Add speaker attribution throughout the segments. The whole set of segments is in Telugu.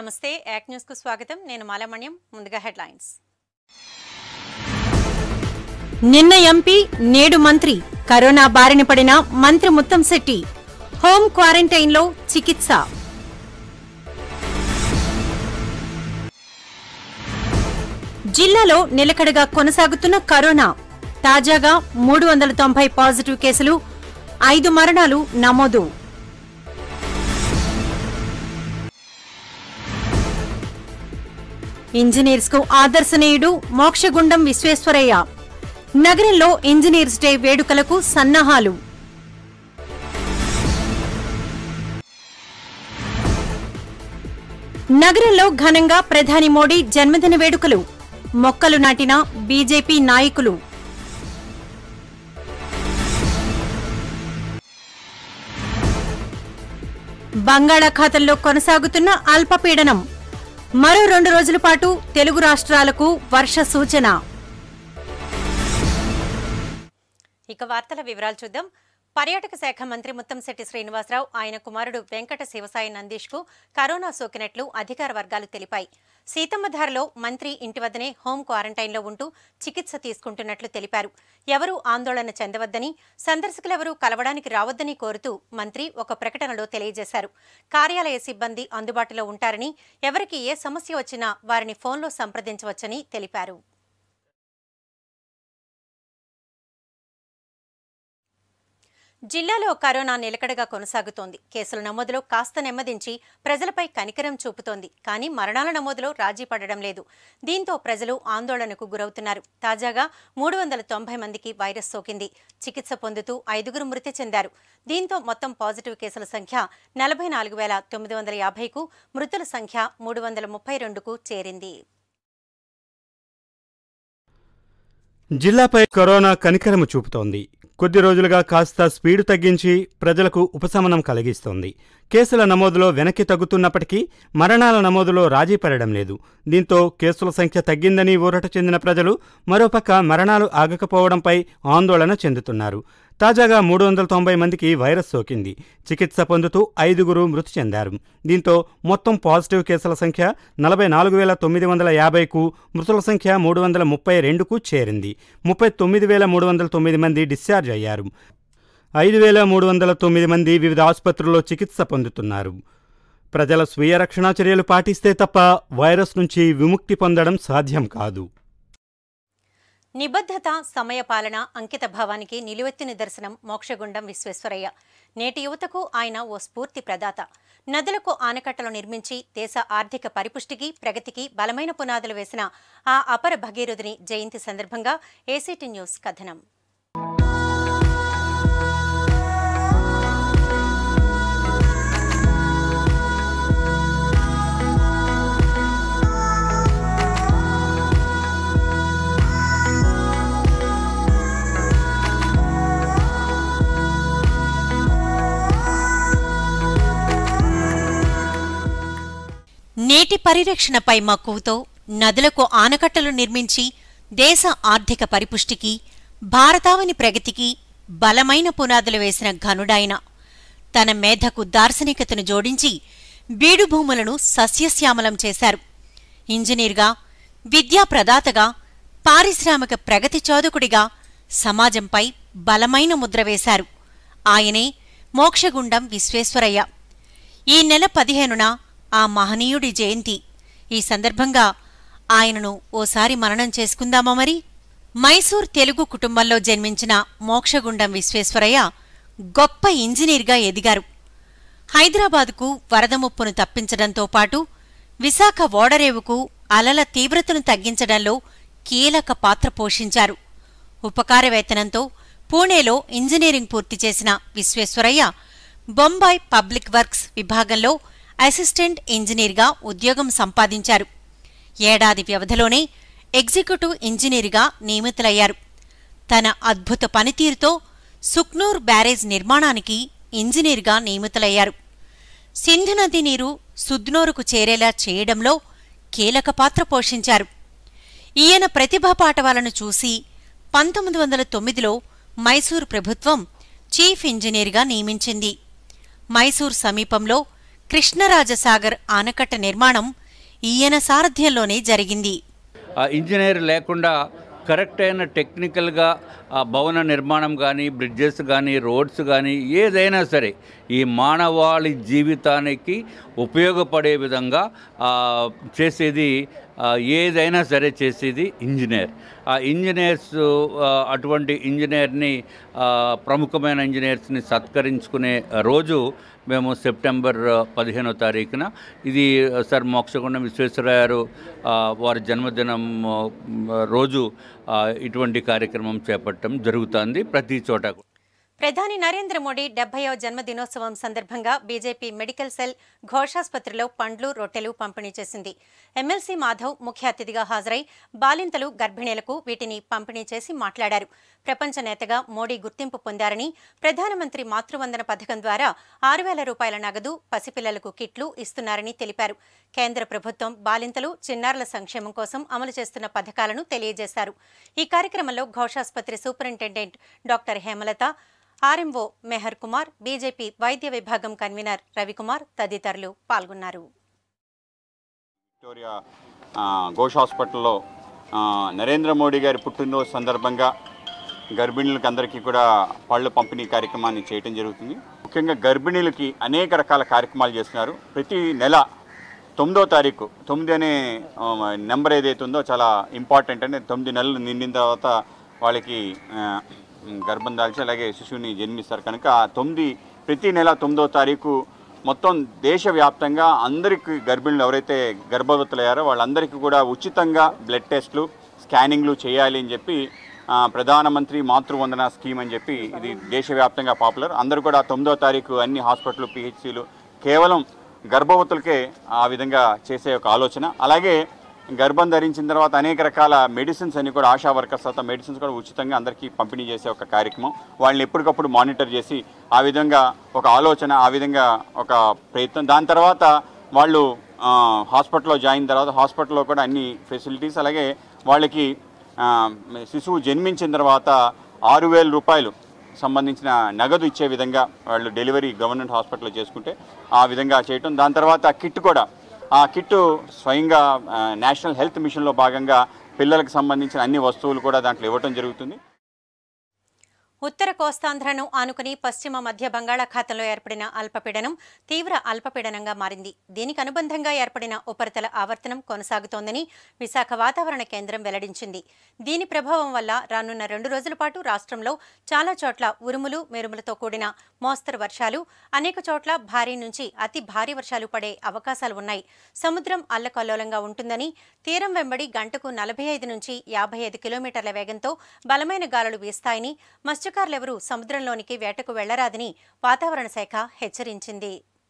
Speaker 1: నమస్తే యాక్ న్యూస్ కు స్వాగతం నేను మాలమణ్యం ముందుగా హెడ్లైన్స్ నిన్న ఎంపీ నేడు మంత్రి కరోనా బారిన పడిన మంత్రి ముత్తంశెట్టి హోం క్వారంటైన్లో చికిత్స జిల్లాలో నిలకడగా కొనసాగుతున్న కరోనా తాజాగా మూడు వందల తొంభై పాజిటివ్ కేసులు ఐదు మరణాలు నమోదు ఇంజనీర్స్ కు ఆదర్శనీయుడు మోక్షగుండం విశ్వేశ్వరయ్య నగరంలో ఇంజనీర్స్ డే వేడుకలకు సన్నాహాలు నగరంలో ఘనంగా ప్రధాని మోడీ జన్మదిన వేడుకలు మొక్కలు నాటిన బీజేపీ నాయకులు బంగాళాఖాతంలో కొనసాగుతున్న అల్పపీడనం మరో రెండు రోజుల పాటు తెలుగు రాష్ట్రాలకు వర్ష సూచన ఇక వార్తల వివరాలు చూద్దాం పర్యాటక శాఖ మంత్రి ముత్తంశెట్టి శ్రీనివాసరావు ఆయన కుమారుడు వెంకట శివసాయి నందీష్ కు కరోనా సోకినట్లు అధికార వర్గాలు తెలిపాయి సీతమ్మధారలో మంత్రి ఇంటి వద్దనే హోం క్వారంటైన్లో ఉంటూ చికిత్స తీసుకుంటున్నట్లు తెలిపారు ఎవరూ ఆందోళన చెందవద్దని సందర్శకులెవరూ కలవడానికి రావద్దని కోరుతూ మంత్రి ఒక ప్రకటనలో తెలియజేశారు కార్యాలయ సిబ్బంది అందుబాటులో ఉంటారని ఎవరికి ఏ సమస్య వచ్చినా వారిని ఫోన్లో సంప్రదించవచ్చని తెలిపారు జిల్లాలో కరోనా నిలకడగా కొనసాగుతోంది కేసుల నమోదులో కాస్త నెమ్మదించి ప్రజలపై కనికరం చూపుతోంది కానీ మరణాల నమోదులో రాజీ పడడం లేదు దీంతో ప్రజలు ఆందోళనకు గురవుతున్నారు తాజాగా మూడు వందల తొంభై మందికి వైరస్ సోకింది చికిత్స పొందుతూ ఐదుగురు మృతి చెందారు దీంతో మొత్తం పాజిటివ్ కేసుల సంఖ్య నలభై నాలుగు వేల తొమ్మిది వందల యాభైకు మృతుల సంఖ్య మూడు వందల ముప్పై రెండుకు చేరింది
Speaker 2: జిల్లాపై కరోనా కనికరము చూపుతోంది కొద్ది రోజులుగా కాస్త స్పీడు తగ్గించి ప్రజలకు ఉపశమనం కలిగిస్తోంది కేసుల నమోదులో వెనక్కి తగ్గుతున్నప్పటికీ మరణాల నమోదులో రాజీ పడడం లేదు దీంతో కేసుల సంఖ్య తగ్గిందని ఊరట చెందిన ప్రజలు మరోపక్క మరణాలు ఆగకపోవడంపై ఆందోళన చెందుతున్నారు తాజాగా మూడు వందల తొంభై మందికి వైరస్ సోకింది చికిత్స పొందుతూ ఐదుగురు మృతి చెందారు దీంతో మొత్తం పాజిటివ్ కేసుల సంఖ్య నలభై నాలుగు వేల తొమ్మిది వందల యాభైకు మృతుల సంఖ్య మూడు వందల ముప్పై రెండుకు చేరింది ముప్పై తొమ్మిది వేల మూడు వందల తొమ్మిది మంది డిశ్చార్జ్ అయ్యారు ఐదు వేల మూడు వందల తొమ్మిది మంది వివిధ ఆసుపత్రుల్లో చికిత్స పొందుతున్నారు ప్రజల స్వీయ రక్షణా చర్యలు పాటిస్తే తప్ప వైరస్ నుంచి విముక్తి పొందడం సాధ్యం కాదు
Speaker 1: నిబద్ధత సమయపాలన అంకిత భావానికి నిలువెత్తు నిదర్శనం మోక్షగుండం విశ్వేశ్వరయ్య నేటి యువతకు ఆయన ఓ స్ఫూర్తి ప్రదాత నదులకు ఆనకట్టలు నిర్మించి దేశ ఆర్థిక పరిపుష్టికి ప్రగతికి బలమైన పునాదులు వేసిన ఆ అపర భగీరథుని జయంతి సందర్భంగా ఏసీటీ న్యూస్ కథనం నేటి పరిరక్షణపై మక్కువతో నదులకు ఆనకట్టలు నిర్మించి దేశ ఆర్థిక పరిపుష్టికి భారతావని ప్రగతికి బలమైన పునాదులు వేసిన ఘనుడాయన తన మేధకు దార్శనికతను జోడించి బీడు భూములను సస్యశ్యామలం చేశారు ఇంజనీర్గా విద్యా ప్రదాతగా పారిశ్రామిక ప్రగతి చోదకుడిగా సమాజంపై బలమైన ముద్ర వేశారు ఆయనే మోక్షగుండం విశ్వేశ్వరయ్య ఈ నెల పదిహేనున ఆ మహనీయుడి జయంతి ఈ సందర్భంగా ఆయనను ఓసారి మననం చేసుకుందామా మరి మైసూర్ తెలుగు కుటుంబంలో జన్మించిన మోక్షగుండం విశ్వేశ్వరయ్య గొప్ప ఇంజనీర్గా ఎదిగారు హైదరాబాదుకు వరద ముప్పును తప్పించడంతో పాటు విశాఖ ఓడరేవుకు అలల తీవ్రతను తగ్గించడంలో కీలక పాత్ర పోషించారు ఉపకార వేతనంతో పూణేలో ఇంజనీరింగ్ పూర్తి చేసిన విశ్వేశ్వరయ్య బొంబాయి పబ్లిక్ వర్క్స్ విభాగంలో అసిస్టెంట్ ఇంజనీర్గా ఉద్యోగం సంపాదించారు ఏడాది వ్యవధిలోనే ఎగ్జిక్యూటివ్ ఇంజనీర్గా నియమితులయ్యారు తన అద్భుత పనితీరుతో సుక్నూర్ బ్యారేజ్ నిర్మాణానికి ఇంజనీర్గా నియమితులయ్యారు సింధు నది నీరు సుద్నోరుకు చేరేలా చేయడంలో కీలక పాత్ర పోషించారు ఈయన ప్రతిభా పాటవాలను చూసి పంతొమ్మిది వందల తొమ్మిదిలో మైసూర్ ప్రభుత్వం చీఫ్ ఇంజనీర్గా నియమించింది మైసూర్ సమీపంలో కృష్ణరాజసాగర్ ఆనకట్ట నిర్మాణం ఈయన సారథ్యంలోనే జరిగింది
Speaker 3: ఆ ఇంజనీర్ లేకుండా కరెక్ట్ అయిన టెక్నికల్గా ఆ భవన నిర్మాణం కానీ బ్రిడ్జెస్ కానీ రోడ్స్ కానీ ఏదైనా సరే ఈ మానవాళి జీవితానికి ఉపయోగపడే విధంగా ఆ, చేసేది ఆ, ఏదైనా సరే చేసేది ఇంజనీర్ ఆ ఇంజనీర్స్ ఆ, అటువంటి ఇంజనీర్ని ఆ, ప్రముఖమైన ఇంజనీర్స్ని సత్కరించుకునే రోజు మేము సెప్టెంబర్ పదిహేనో తారీఖున ఇది సార్ మోక్షగుండం విశ్వేశ్వరయ్య గారు ఆ, వారి జన్మదినం ఆ, రోజు ఆ, ఇటువంటి కార్యక్రమం చేపట్టడం జరుగుతుంది ప్రతి చోట కూడా.
Speaker 1: ప్రధాని నరేంద్ర మోడీ డెబ్బయో జన్మదినోత్సవం సందర్భంగా బీజేపీ మెడికల్ సెల్ ఘోషాసుపత్రిలో పండ్లు రొట్టెలు పంపిణీ చేసింది ఎమ్మెల్సీ మాధవ్ ముఖ్య అతిథిగా హాజరై బాలింతలు గర్భిణీలకు వీటిని పంపిణీ చేసి మాట్లాడారు ప్రపంచ నేతగా మోడీ గుర్తింపు పొందారని ప్రధానమంత్రి మాతృవందన పథకం ద్వారా ఆరు వేల రూపాయల నగదు పసిపిల్లలకు కిట్లు ఇస్తున్నారని తెలిపారు కేంద్ర ప్రభుత్వం బాలింతలు చిన్నారుల సంక్షేమం కోసం అమలు చేస్తున్న పథకాలను తెలియజేశారు ఈ కార్యక్రమంలో ఘోషాసుపత్రి superintendent doctor Hemalatha RMO Mehar Kumar BJP వైద్య విభాగం కన్వీనర్ రవికుమార్ తదితరులు పాల్గొన్నారు
Speaker 4: విక్టోరియా ఆ, ఘోష్ హాస్పిటల్లో ఆ, నరేంద్ర మోడీ గారి పుట్టినరోజు సందర్భంగా గర్భిణులకు అందరికీ కూడా పళ్ళు పంపిణీ కార్యక్రమాన్ని చేయటం జరుగుతుంది ముఖ్యంగా గర్భిణీలకి అనేక రకాల కార్యక్రమాలు చేస్తున్నారు ప్రతి నెల తొమ్మిదో తారీఖు తొమ్మిది అనే ఆ, నెంబర్ ఏదైతే ఉందో చాలా ఇంపార్టెంట్ అంటే తొమ్మిది నెలలు నిండిన తర్వాత వాళ్ళకి ఆ, గర్భం దాల్చి అలాగే శిశువుని జన్మిస్తారు కనుక ఆ తొమ్మిది ప్రతి నెల తొమ్మిదో తారీఖు మొత్తం దేశవ్యాప్తంగా అందరికి గర్భిణులు ఎవరైతే గర్భవతులయ్యారో వాళ్ళందరికీ కూడా ఉచితంగా బ్లడ్ టెస్ట్లు స్కానింగ్లు చేయాలి అని చెప్పి ఆ, ప్రధానమంత్రి మాతృవందన స్కీమ్ అని చెప్పి ఇది దేశవ్యాప్తంగా పాపులర్ అందరూ కూడా తొమ్మిదో తారీఖు అన్ని హాస్పిటల్ పిహెచ్సిలు కేవలం గర్భవతులకే ఆ విధంగా చేసే ఒక ఆలోచన అలాగే గర్భం ధరించిన తర్వాత అనేక రకాల మెడిసిన్స్ అన్ని కూడా ఆశా వర్కర్స్ తర్వాత మెడిసిన్స్ కూడా ఉచితంగా అందరికీ పంపిణీ చేసే ఒక కార్యక్రమం వాళ్ళని ఎప్పటికప్పుడు మానిటర్ చేసి ఆ విధంగా ఒక ఆలోచన ఆ విధంగా ఒక ప్రయత్నం దాని తర్వాత వాళ్ళు ఆ, హాస్పిటల్లో జాయిన్ తర్వాత హాస్పిటల్లో కూడా అన్ని ఫెసిలిటీస్ అలాగే వాళ్ళకి ఆ, శిశువు జన్మించిన తర్వాత ఆరు వేల రూపాయలు సంబంధించిన నగదు ఇచ్చే విధంగా వాళ్ళు డెలివరీ గవర్నమెంట్ హాస్పిటల్లో చేసుకుంటే ఆ విధంగా చేయటం దాని తర్వాత కిట్ కూడా ఆ కిట్ స్వయంగా ఆ, నేషనల్ హెల్త్ మిషన్లో భాగంగా పిల్లలకు సంబంధించిన అన్ని వస్తువులు కూడా దాంట్లో ఇవ్వటం జరుగుతుంది
Speaker 1: ఉత్తర కోస్తాంధ్రను ఆనుకుని పశ్చిమ మధ్య బంగాళాఖాతంలో ఏర్పడిన అల్పపీడనం తీవ్ర అల్పపీడనంగా మారింది దీనికి అనుబంధంగా ఏర్పడిన ఉపరితల ఆవర్తనం కొనసాగుతోందని విశాఖ వాతావరణ కేంద్రం వెల్లడించింది దీని ప్రభావం వల్ల రానున్న రెండు రోజుల పాటు రాష్ట్రంలో చాలా చోట్ల ఉరుములు మెరుములతో కూడిన మోస్తరు వర్షాలు అనేక చోట్ల భారీ నుంచి అతి భారీ వర్షాలు పడే అవకాశాలు ఉన్నాయి సముద్రం అల్లకల్లోలంగా ఉంటుందని తీరం వెంబడి గంటకు నలభై ఐదు నుంచి యాభై ఐదు కిలోమీటర్ల వేగంతో బలమైన గాలులు వీస్తాయని మత్స్యకారులెవరూ సముద్రంలోనికి వేటకు వెళ్లరాదని వాతావరణ శాఖ హెచ్చరించింది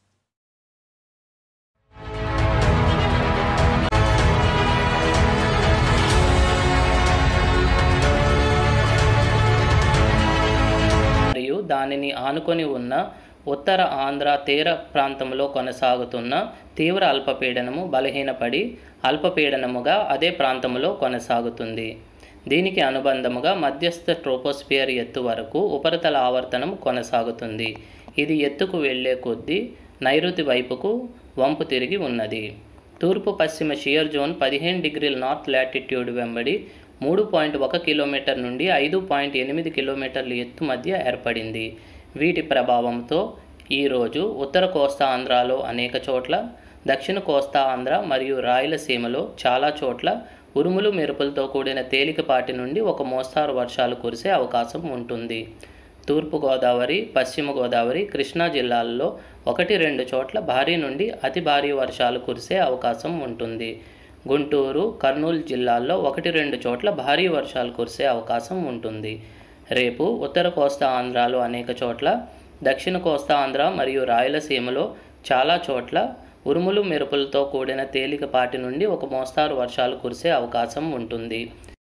Speaker 5: మరియు దానిని ఆనుకొని ఉన్న ఉత్తర ఆంధ్ర తీర ప్రాంతంలో కొనసాగుతున్న తీవ్ర అల్పపీడనము బలహీనపడి అల్పపీడనముగా అదే ప్రాంతంలో కొనసాగుతుంది దీనికి అనుబంధముగా మధ్యస్థ ట్రోపోస్ఫియర్ ఎత్తు వరకు ఉపరితల ఆవర్తనం కొనసాగుతుంది ఇది ఎత్తుకు వెళ్లే కొద్దీ నైరుతి వైపుకు వంపు తిరిగి ఉన్నది తూర్పు పశ్చిమ షియర్ జోన్ పదిహేను డిగ్రీల నార్త్ లాటిట్యూడ్ వెంబడి మూడు పాయింట్ ఒక కిలోమీటర్ నుండి ఐదు పాయింట్ ఎనిమిది కిలోమీటర్ల ఎత్తు మధ్య ఏర్పడింది వీటి ప్రభావంతో ఈరోజు ఉత్తర కోస్తా ఆంధ్రాలో అనేక చోట్ల దక్షిణ కోస్తా ఆంధ్ర మరియు రాయలసీమలో చాలా చోట్ల ఉరుములు మెరుపులతో కూడిన తేలికపాటి నుండి ఒక మోస్తారు వర్షాలు కురిసే అవకాశం ఉంటుంది తూర్పు గోదావరి పశ్చిమ గోదావరి కృష్ణా జిల్లాల్లో ఒకటి రెండు చోట్ల భారీ నుండి అతి భారీ వర్షాలు కురిసే అవకాశం ఉంటుంది గుంటూరు కర్నూలు జిల్లాల్లో ఒకటి రెండు చోట్ల భారీ వర్షాలు కురిసే అవకాశం ఉంటుంది రేపు ఉత్తర కోస్తా ఆంధ్రాలో అనేక చోట్ల దక్షిణ కోస్తా ఆంధ్ర మరియు రాయలసీమలో చాలా చోట్ల ఉరుములు మెరుపులతో కూడిన తేలికపాటి నుండి ఒక మోస్తారు వర్షాలు కురిసే అవకాశం ఉంటుంది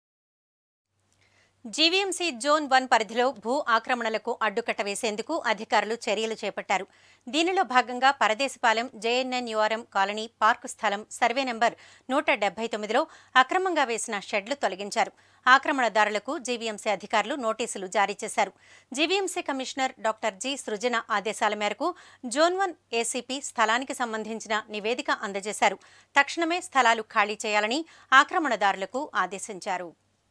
Speaker 1: జీవీఎంసీ జోన్ వన్ పరిధిలో భూ ఆక్రమణలకు అడ్డుకట్ట వేసేందుకు అధికారులు చర్యలు చేపట్టారు దీనిలో భాగంగా Paradesapalem JNNURM colony park స్థలం సర్వే నెంబర్ నూట డెబ్బై తొమ్మిదిలో అక్రమంగా వేసిన షెడ్లు తొలగించారు ఆక్రమణదారులకు జీవీఎంసీ అధికారులు నోటీసులు జారీ చేశారు GVMC commissioner doctor G Srijana ఆదేశాల మేరకు జోన్ వన్ ఏసీపీ స్థలానికి సంబంధించిన నివేదిక అందజేశారు తక్షణమే స్థలాలు ఖాళీ చేయాలని ఆక్రమణదారులకు ఆదేశించారు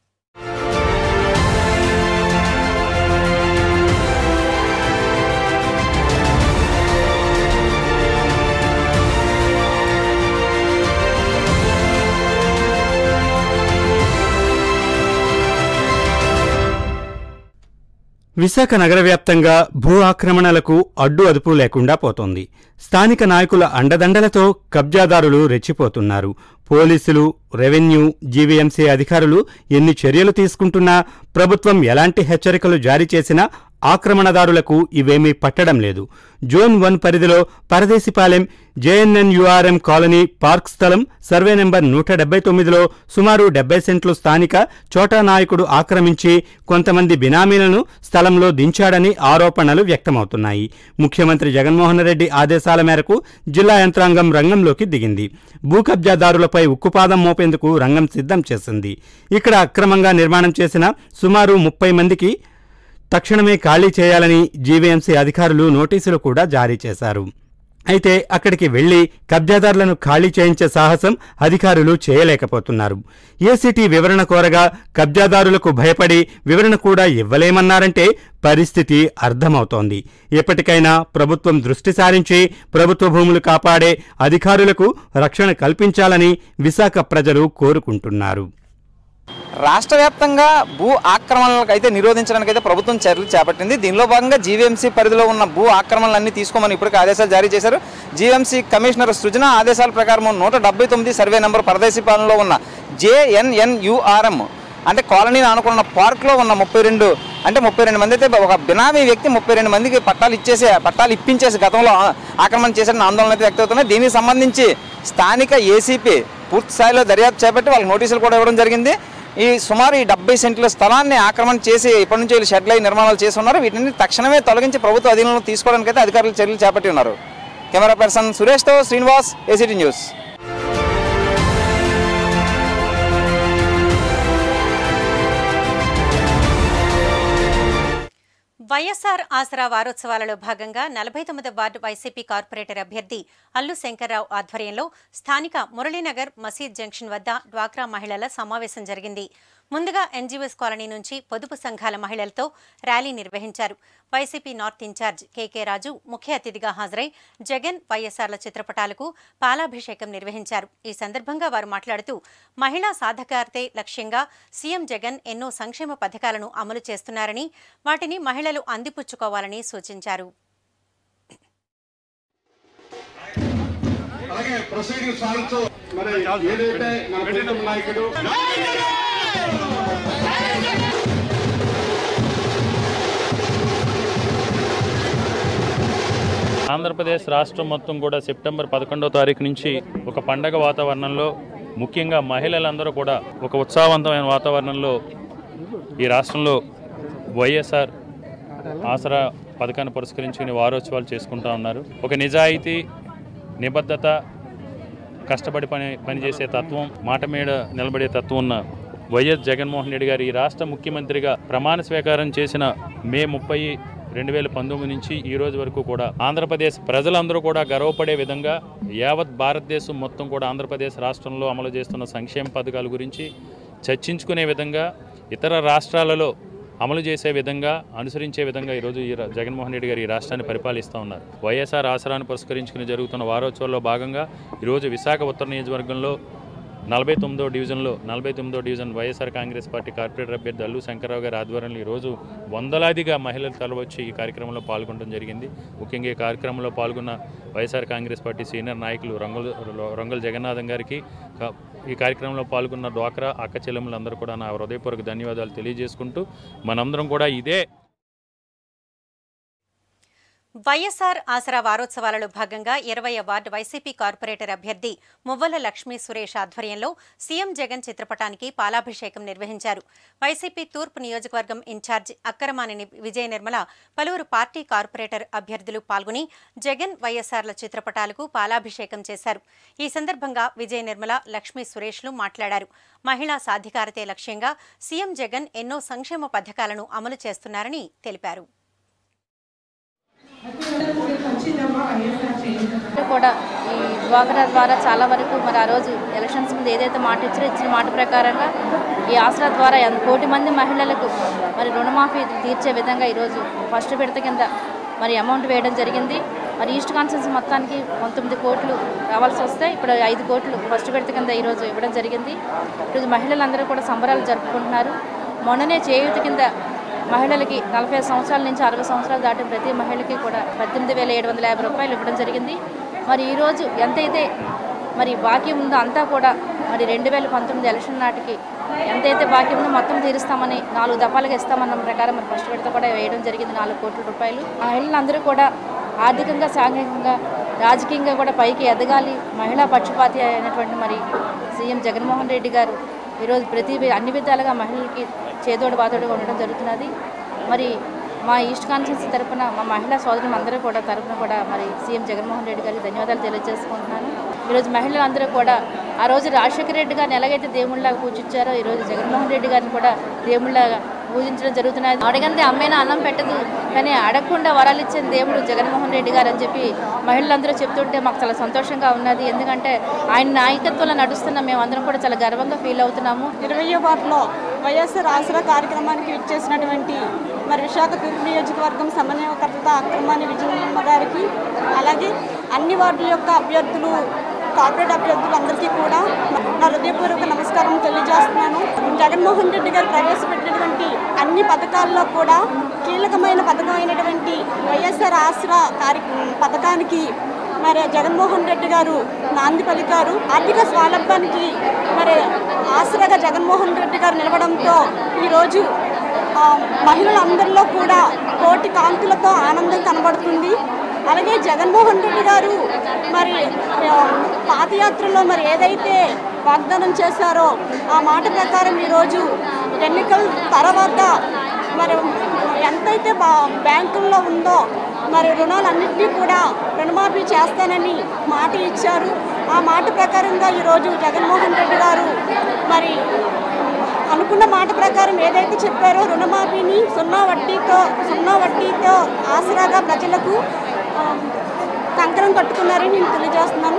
Speaker 2: విశాఖ నగర వ్యాప్తంగా భూ ఆక్రమణలకు అడ్డు అదుపు లేకుండా పోతోంది స్థానిక నాయకుల అండదండలతో కబ్జాదారులు రెచ్చిపోతున్నారు పోలీసులు రెవెన్యూ జీవీఎంసీ అధికారులు ఎన్ని చర్యలు తీసుకుంటున్నా ప్రభుత్వం ఎలాంటి హెచ్చరికలు జారీ చేసినా ఆక్రమణదారులకు ఇవేమీ పట్టడం లేదు జోన్ వన్ పరిధిలో పరదేశిపాలెం జేఎన్ఎన్యుఆర్ఎం కాలనీ పార్క్ స్థలం సర్వే నెంబర్ నూట డెబ్బై తొమ్మిదిలో సుమారు డెబ్బై సెంట్లు స్థానిక చోటా నాయకుడు ఆక్రమించి కొంతమంది బినామీలను స్థలంలో దించాడని ఆరోపణలు వ్యక్తమవుతున్నాయి ముఖ్యమంత్రి జగన్మోహన్ రెడ్డి ఆదేశాల మేరకు జిల్లా యంత్రాంగం రంగంలోకి దిగింది భూ కబ్జాదారులపై ఉక్కుపాదం మోపేందుకు రంగం సిద్ధం చేసింది ఇక్కడ అక్రమంగా నిర్మాణం చేసిన సుమారు ముప్పై మందికి తక్షణమే ఖాళీ చేయాలని జీవీఎంసీ అధికారులు నోటీసులు కూడా జారీ చేశారు అయితే అక్కడికి వెళ్లి కబ్జాదారులను ఖాళీ చేయించే సాహసం అధికారులు చేయలేకపోతున్నారు ఏసీటీ వివరణ కోరగా కబ్జాదారులకు భయపడి వివరణ కూడా ఇవ్వలేమన్నారంటే పరిస్థితి అర్థమవుతోంది ఎప్పటికైనా ప్రభుత్వం దృష్టి సారించి ప్రభుత్వ భూములు కాపాడే అధికారులకు రక్షణ కల్పించాలని విశాఖ ప్రజలు కోరుకుంటున్నారు
Speaker 6: రాష్ట్ర వ్యాప్తంగా భూ ఆక్రమణలకు అయితే నిరోధించడానికి అయితే ప్రభుత్వం చర్యలు చేపట్టింది దీనిలో భాగంగా జీవీఎంసీ పరిధిలో ఉన్న భూ ఆక్రమణలన్నీ తీసుకోమని ఇప్పటికే ఆదేశాలు జారీ చేశారు జీవీఎంసీ కమిషనర్ సృజన ఆదేశాల ప్రకారం నూట డెబ్బై తొమ్మిది సర్వే నెంబర్ పరదేశీ పాలనలో ఉన్న జేఎన్ఎన్యుఆర్ఎం అంటే కాలనీని ఆనుకున్న పార్క్లో ఉన్న ముప్పై రెండు అంటే ముప్పై రెండు మంది అయితే ఒక బినామీ వ్యక్తి ముప్పై రెండు మందికి పట్టాలు ఇచ్చేసి పట్టాలు ఇప్పించేసి గతంలో ఆ- ఆక్రమణ చేశారని ఆందోళన అయితే వ్యక్తమవుతున్నాయి దీనికి సంబంధించి స్థానిక ఏసీపీ పూర్తి స్థాయిలో దర్యాప్తు చేపట్టి వాళ్ళకి నోటీసులు కూడా ఇవ్వడం జరిగింది ఈ సుమారు ఈ డెబ్బై సెంట్ల స్థలాన్ని ఆక్రమణ చేసి ఇప్పటి నుంచి వీళ్ళు షెడ్లై నిర్మాణాలు చేసి ఉన్నారు వీటిని తక్షణమే తొలగించి ప్రభుత్వ అధీనంలో తీసుకోవడానికి అయితే అధికారులు చర్యలు చేపట్టి ఉన్నారు కెమెరా పర్సన్ సురేష్తో Srinivas ACT news
Speaker 1: YSR Aasara వారోత్సవాలలో భాగంగా నలభై తొమ్మిది వార్డు వైసీపీ కార్పొరేటర్ అభ్యర్థి అల్లు శంకర్రావు ఆధ్వర్యంలో స్థానిక మురళీనగర్ మసీద్ జంక్షన్ వద్ద డ్వాక్రా మహిళల సమావేశం జరిగింది ముందుగా ఎన్జీఓఎస్ కాలనీ నుంచి పొదుపు సంఘాల మహిళలతో ర్యాలీ నిర్వహించారు YCP north incharge KK Raju ముఖ్య అతిథిగా హాజరై జగన్ వైఎస్ఆర్ల చిత్రపటాలకు పాలాభిషేకం నిర్వహించారు ఈ సందర్భంగా వారు మాట్లాడుతూ మహిళా సాధకార్తే లక్ష్యంగా సీఎం జగన్ ఎన్నో సంక్షేమ పథకాలను అమలు చేస్తున్నారని వాటిని మహిళలు అందిపుచ్చుకోవాలని సూచించారు
Speaker 7: అలాగే ప్రొసీడింగ్ సాగుతూ మరి ఏదైతే మన ప్రీతం నాయకుడు
Speaker 8: ఆంధ్రప్రదేశ్ రాష్ట్రం మొత్తం కూడా సెప్టెంబర్ పదకొండవ తారీఖు నుంచి ఒక పండగ వాతావరణంలో ముఖ్యంగా మహిళలందరూ కూడా ఒక ఉత్సాహవంతమైన వాతావరణంలో ఈ రాష్ట్రంలో వైఎస్ఆర్ ఆసరా పథకాన్ని పురస్కరించుకుని వారోత్సవాలు చేసుకుంటా ఉన్నారు ఒక నిజాయితీ నిబద్ధత కష్టపడి పని పనిచేసే తత్వం మాట మీద నిలబడే తత్వం ఉన్న వైఎస్ జగన్మోహన్ రెడ్డి గారు ఈ రాష్ట్ర ముఖ్యమంత్రిగా ప్రమాణ స్వీకారం చేసిన మే ముప్పై రెండు వేల పంతొమ్మిది నుంచి ఈ రోజు వరకు కూడా ఆంధ్రప్రదేశ్ ప్రజలందరూ కూడా గర్వపడే విధంగా యావత్ భారతదేశం మొత్తం కూడా ఆంధ్రప్రదేశ్ రాష్ట్రంలో అమలు చేస్తున్న సంక్షేమ పథకాల గురించి చర్చించుకునే విధంగా ఇతర రాష్ట్రాలలో అమలు చేసే విధంగా అనుసరించే విధంగా ఈరోజు ఈ రా- జగన్మోహన్ రెడ్డి గారు ఈ రాష్ట్రాన్ని పరిపాలిస్తూ ఉన్నారు వైఎస్ఆర్ ఆసరాన్ని పురస్కరించుకుని జరుగుతున్న వారోత్సవాల్లో భాగంగా ఈరోజు విశాఖ ఉత్తర నియోజకవర్గంలో నలభై తొమ్మిదో డివిజన్లో నలభై తొమ్మిదో division YSR Congress party corporator అభ్యర్థి అల్లు శంకర్రావు గారి ఆధ్వర్యంలో ఈరోజు వందలాదిగా మహిళలు తలవచ్చి ఈ కార్యక్రమంలో పాల్గొనడం జరిగింది ముఖ్యంగా ఈ కార్యక్రమంలో పాల్గొన్న వైఎస్ఆర్ కాంగ్రెస్ పార్టీ సీనియర్ నాయకులు రంగుల రంగుల జగన్నాథం గారికి క- ఈ కార్యక్రమంలో పాల్గొన్న డ్వాక్రా అక్క చెల్లెములందరూ కూడా నా హృదయపూర్వక ధన్యవాదాలు తెలియజేసుకుంటూ మనందరం కూడా ఇదే
Speaker 1: వైఎస్ఆర్ ఆసరా వారోత్సవాలలో భాగంగా ఇరవై వార్డు వైసీపీ కార్పొరేటర్ అభ్యర్థి మువ్వల లక్ష్మీ సురేష్ ఆధ్వర్యంలో సీఎం జగన్ చిత్రపటానికి పాలాభిషేకం నిర్వహించారు వైసీపీ తూర్పు నియోజకవర్గం ఇన్ఛార్జ్ అక్కరమానిని విజయ నిర్మల పలువురు పార్టీ కార్పొరేటర్ అభ్యర్థులు పాల్గొని జగన్ వైఎస్ఆర్ల చిత్రపటాలకు పాలాభిషేకం చేశారు ఈ సందర్భంగా విజయ నిర్మల లక్ష్మీ సురేష్లు మాట్లాడారు మహిళా సాధికారతే లక్ష్యంగా సీఎం జగన్ ఎన్నో సంక్షేమ పథకాలను అమలు చేస్తున్నారని తెలిపారు
Speaker 9: కూడా ఈ డ్వాక్రా ద్వారా చాలా వరకు మరి ఆ రోజు ఎలక్షన్స్ ముందు ఏదైతే మాట ఇచ్చారో ఇచ్చిన మాట ప్రకారంగా ఈ ఆసరా ద్వారా ఎంత కోటి మంది మహిళలకు మరి రుణమాఫీ తీర్చే విధంగా ఈరోజు ఫస్ట్ విడత కింద మరి అమౌంట్ వేయడం జరిగింది మరి ఈస్ట్ కాన్ఫరెన్స్ మొత్తానికి పంతొమ్మిది కోట్లు రావాల్సి వస్తే ఇప్పుడు ఐదు కోట్లు ఫస్ట్ విడత కింద ఈరోజు ఇవ్వడం జరిగింది ఈరోజు మహిళలందరూ కూడా సంబరాలు జరుపుకుంటున్నారు మొన్ననే చేయూత కింద మహిళలకి నలభై ఐదు సంవత్సరాల నుంచి అరవై సంవత్సరాలు దాటిన ప్రతి మహిళకి కూడా పద్దెనిమిది వేల ఏడు వందల యాభై రూపాయలు ఇవ్వడం జరిగింది మరి ఈరోజు ఎంతైతే మరి బాకీ ఉందో అంతా కూడా మరి రెండు వేల పంతొమ్మిది ఎలక్షన్ నాటికి ఎంతైతే బాకీ ఉందో మొత్తం తీరుస్తామని నాలుగు దఫాలుగా ఇస్తామన్న ప్రకారం మరి ఫస్ట్ విడత కూడా వేయడం జరిగింది నాలుగు కోట్ల రూపాయలు మహిళలందరూ కూడా ఆర్థికంగా సాంఘికంగా రాజకీయంగా కూడా పైకి ఎదగాలి మహిళా పక్షపాతి అయినటువంటి మరి సీఎం జగన్మోహన్ రెడ్డి గారు ఈరోజు ప్రతి వి- అన్ని విధాలుగా మహిళలకి చేదోడు బాదోడుగా ఉండడం జరుగుతున్నది మరి మా ఈస్ట్ కాన్ఫరెన్స్ తరపున మా మహిళా సోదరులు అందరూ కూడా తరపున కూడా మరి సీఎం జగన్మోహన్ రెడ్డి గారికి ధన్యవాదాలు తెలియజేసుకుంటున్నాను ఈరోజు మహిళలందరూ కూడా ఆ రోజు రాజశేఖర రెడ్డి గారిని ఎలాగైతే దేవుళ్ళగా పూజించారో ఈరోజు జగన్మోహన్ రెడ్డి గారిని కూడా దేవుళ్ళగా పూజించడం జరుగుతున్నది అడగందే అమ్మైనా అన్నం పెట్టదు కానీ అడగకుండా వరాలు ఇచ్చిన దేవుడు జగన్మోహన్ రెడ్డి గారు అని చెప్పి మహిళలందరూ చెప్తుంటే మాకు చాలా సంతోషంగా ఉన్నది ఎందుకంటే ఆయన నాయకత్వంలో నడుస్తున్న మేమందరం కూడా చాలా గర్వంగా ఫీల్ అవుతున్నాము
Speaker 10: ఇరవయో వార్డులో వైఎస్ఆర్ ఆసరా కార్యక్రమానికి ఇచ్చేసినటువంటి మరి విశాఖ తూర్పు నియోజకవర్గం సమన్వయకర్త అక్రమాని విజయమ్మ గారికి అలాగే అన్ని వార్డుల యొక్క అభ్యర్థులు కార్పొరేట్ అభ్యర్థులు అందరికీ కూడా నా హృదయపూర్వక నమస్కారం తెలియజేస్తున్నాను జగన్మోహన్ రెడ్డి గారు ప్రవేశపెట్టినటువంటి అన్ని పథకాల్లో కూడా కీలకమైన పథకం అయినటువంటి వైఎస్ఆర్ ఆసరా కార్య పథకానికి మరి జగన్మోహన్ రెడ్డి గారు నాంది పలికారు ఆర్థిక స్వావలంబానికి మరి ఆసరాగా జగన్మోహన్ రెడ్డి గారు నిలవడంతో ఈరోజు ఆ, మహిళలందరిలో కూడా కోటి కాంతులతో ఆనందం కనబడుతుంది అలాగే జగన్మోహన్ రెడ్డి గారు మరి ఆ, పాదయాత్రలో మరి ఏదైతే వాగ్దానం చేశారో ఆ మాట ప్రకారం ఈరోజు ఎన్నికల తర్వాత మరి ఎంతైతే బా బ్యాంకుల్లో ఉందో మరి రుణాలన్నింటినీ కూడా రుణమాఫీ చేస్తానని మాట ఇచ్చారు ఆ మాట ప్రకారంగా ఈరోజు జగన్మోహన్ రెడ్డి గారు మరి అనుకున్న మాట ప్రకారం ఏదైతే చెప్పారో రుణమాఫీని సున్నా వడ్డీతో సున్నా వడ్డీతో ఆసరాగా ప్రజలకు ఆ, కంకణం కట్టుకున్నారని నేను తెలియజేస్తున్నాను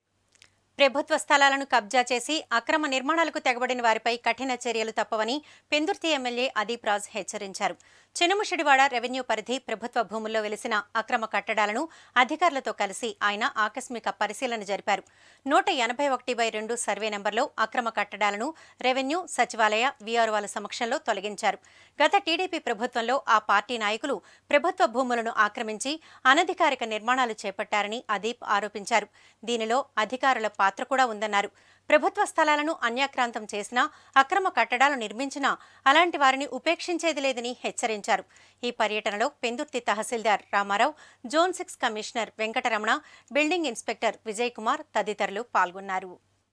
Speaker 1: ప్రభుత్వ స్థలాలను కబ్జా చేసి అక్రమ నిర్మాణాలకు తెగబడిన వారిపై కఠిన చర్యలు తప్పవని పెందుర్తి ఎమ్మెల్యే అదీప్ రాజ్ హెచ్చరించారు చినముషిడివాడ రెవెన్యూ పరిధి ప్రభుత్వ భూముల్లో వెలిసిన అక్రమ కట్టడాలను అధికారులతో కలిసి ఆయన ఆకస్మిక పరిశీలన జరిపారు నూట ఎనభై ఒకటి బై రెండు సర్వే నెంబర్లో అక్రమ కట్టడాలను రెవెన్యూ సచివాలయ వీఆర్ఓల సమక్షంలో తొలగించారు గత టీడీపీ ప్రభుత్వంలో ఆ పార్టీ నాయకులు ప్రభుత్వ భూములను ఆక్రమించి అనధికారిక నిర్మాణాలు చేపట్టారని అదీప్ ఆరోపించారు దీనిలో అధికారుల పాత్ర కూడా ఉందన్నారు ప్రభుత్వ స్థలాలను అన్యాక్రాంతం చేసినా అక్రమ కట్టడాలు నిర్మించినా అలాంటి వారిని ఉపేక్షించేది లేదని హెచ్చరించారు ఈ పర్యటనలో Pendurthi tahsildar Rama Rao zone six commissioner Venkataramana building inspector Vijay Kumar తదితరులు పాల్గొన్నారు